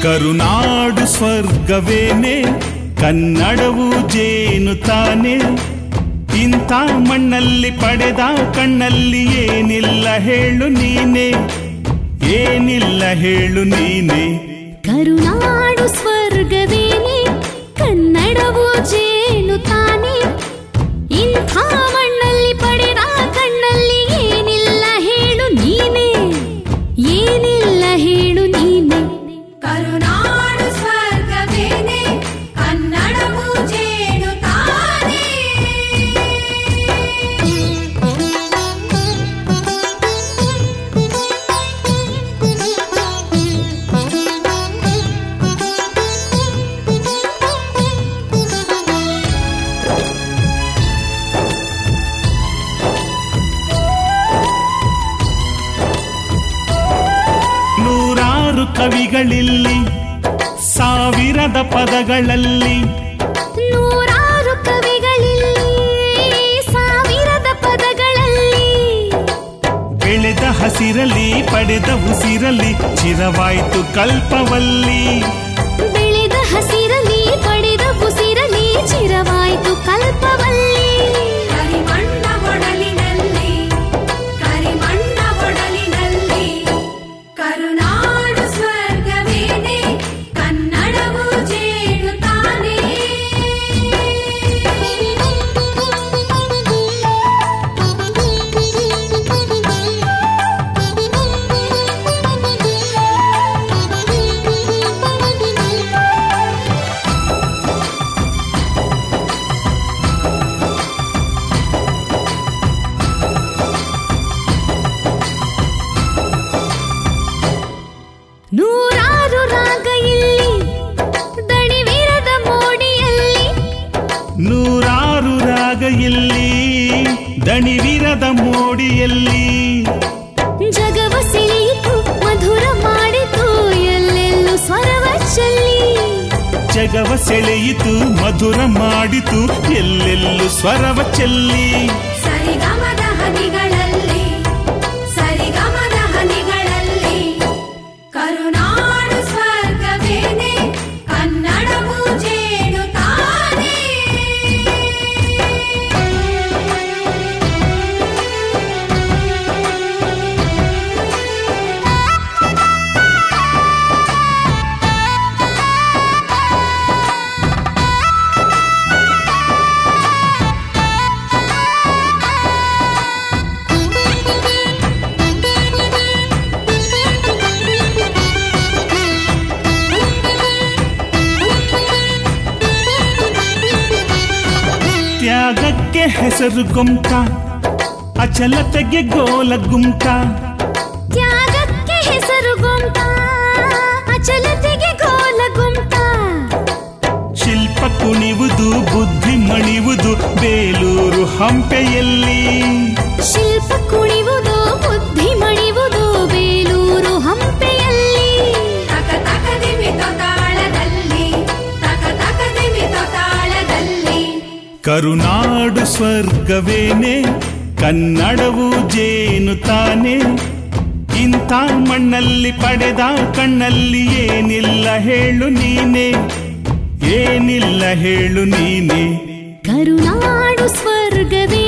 ಕರುನಾಡು ಸ್ವರ್ಗವೇನೆ ಕನ್ನಡವು ಜೇನು ತಾನೆ ಇಂಥ ಮಣ್ಣಲ್ಲಿ ಪಡೆದ ಕಣ್ಣಲ್ಲಿ ಏನಿಲ್ಲ ಹೇಳು ನೀನೆ ಏನಿಲ್ಲ ಹೇಳು ನೀನೆ ಕರುನಾಡು ಸ್ವರ್ಗವೇನೆ ಕನ್ನಡವು ಜೇನು ತಾನೆ ಇಂಥ ಮಣ್ಣಲ್ಲಿ ಪಡೆದ ಕಣ್ಣಲ್ಲಿ ಏನಿಲ್ಲ ಹೇಳು ನೀನೆ ಏನಿಲ್ಲ ಹೇಳು ನೀನೆ ಕರುನಾಡು ಸ್ವರ್ಗವೇನೆ ಕನ್ನಡವು ಜೇನು ತಾನೇ ನೂರಾರು ಕವಿಗಳಿಲ್ಲಿ ಸಾವಿರದ ಪದಗಳಲ್ಲಿ ನೂರಾರು ಕವಿಗಳಿಲ್ಲಿ ಸಾವಿರದ ಪದಗಳಲ್ಲಿ ಬೆಳೆದ ಹಸಿರಲಿ ಪಡೆದ ಉಸಿರಲಿ ಚಿರವಾಯ್ತು ಕಲ್ಪವಲ್ಲಿ ಬೆಳೆದ ಹಸಿರಲಿ ಪಡೆದ ಉಸಿರಲಿ ಚಿರವಾಯ್ತು ಕಲ್ಪವಲ್ಲಿ ಕರಿಮಣ್ಣ ಒಡಲಿನಲ್ಲಿ ಕರಿಮಣ್ಣ ಒಡಲಿನಲ್ಲಿ ಕರುನಾಡು ಸ್ವರ್ಗವೇನೆ ಕನ್ನಡವು ಜೇನು ತಾನೇ ನೂರಾರು ರಾಗ ಇಲ್ಲಿ ದಣಿವಿರದ ಮೋಡಿಯಲ್ಲಿ ನೂರಾರು ರಾಗ ಇಲ್ಲಿ ದಣಿವಿರದ ಮೋಡಿಯಲ್ಲಿ ಜಗವ ಸೆಳೆಯಿತು ಮಧುರ ಮಾಡಿತು ಎಲ್ಲೆಲ್ಲೂ ಸ್ವರವ ಚೆಲ್ಲಿ ಜಗವ ಸೆಳೆಯಿತು ಮಧುರ ಮಾಡಿತು ಎಲ್ಲೆಲ್ಲೂ ಸ್ವರವ ಚೆಲ್ಲಿ ಸರಿಗಮದ ಹನಿಗಳಲ್ಲಿ ಸರಿಗಮದ ಹನಿಗಳಲ್ಲಿ ಕರುನಾಡು ಸ್ವರ್ಗವೇನೆ ಕನ್ನಡವು ಜೇನು ತಾನೇ ತ್ಯಾಗಕ್ಕೆ ಹೆಸರು ಗುಂಟ ಅಚಲತೆಗೆ ಗೋಲ ಗುಂಟ ತ್ಯಾಗಕ್ಕೆ ಹೆಸರು ಗುಂಟ ಅಚಲತೆಗೆ ಗೋಲ ಗುಂಟ ಶಿಲ್ಪ ಕುಣಿವುದು ಬುದ್ಧಿ ಮಣಿವುದು ಬೇಲೂರು ಹಂಪೆಯಲ್ಲಿ ಶಿಲ್ಪ ಕುಣಿವುದು ಬುದ್ಧಿ ಮಣಿವುದು ಬೇಲೂರು ಹಂಪೆಯಲ್ಲಿ ತಕ ತಕ ದಿಮಿತ ತಾಳದಲ್ಲಿ ತಕ ತಕ ದಿಮಿತ ತಾಳದಲ್ಲಿ ಕರುನಾಡು ಸ್ವರ್ಗವೇನೆ ಕನ್ನಡವು ಜೇನು ತಾನೆ ಇಂಥ ಮಣ್ಣಲ್ಲಿ ಪಡೆದ ಕಣ್ಣಲ್ಲಿ ಏನಿಲ್ಲ ಹೇಳು ನೀನೆ ಏನಿಲ್ಲ ಹೇಳು ನೀನೆ ಕರುನಾಡು ಸ್ವರ್ಗವೇ